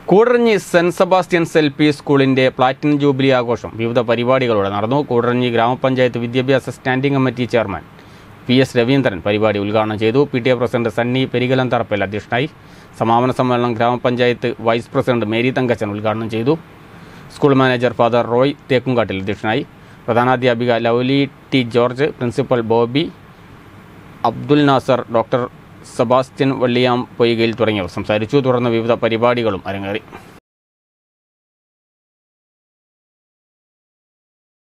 Koodaranji Saint Sebastian's L P സ്കൂളിന്റെ platinum jubilee ആഘോഷം വിവിധ പരിപാടികളോടെ നടന്നു കൂടരഞ്ഞി ഗ്രാമപഞ്ചായത്ത് വിദ്യാഭ്യാസ standing committee chairman P S Raveendran പരിപാടി ഉദ്ഘാടനം ചെയ്തു P T A president Sunny Perikalam Tharappal അധ്യക്ഷനായി സമാപന സമ്മേളനം ഗ്രാമപഞ്ചായത്ത് വൈസ് പ്രസിഡന്റ് മേരി തങ്കച്ചൻ ഉദ്ഘാടനം ചെയ്തു school manager father Roy Thekkumkattil അധ്യക്ഷനായി പ്രധാനാധ്യാപിക Lovely T George principal Bobby Abdul Nasar doctor Sebastian Valliyam Poykayil തുടങ്ങിയവർ സംസാരിച്ചു തുടർന്ന് വിവിധ പരിപാടികളും അരങ്ങേറി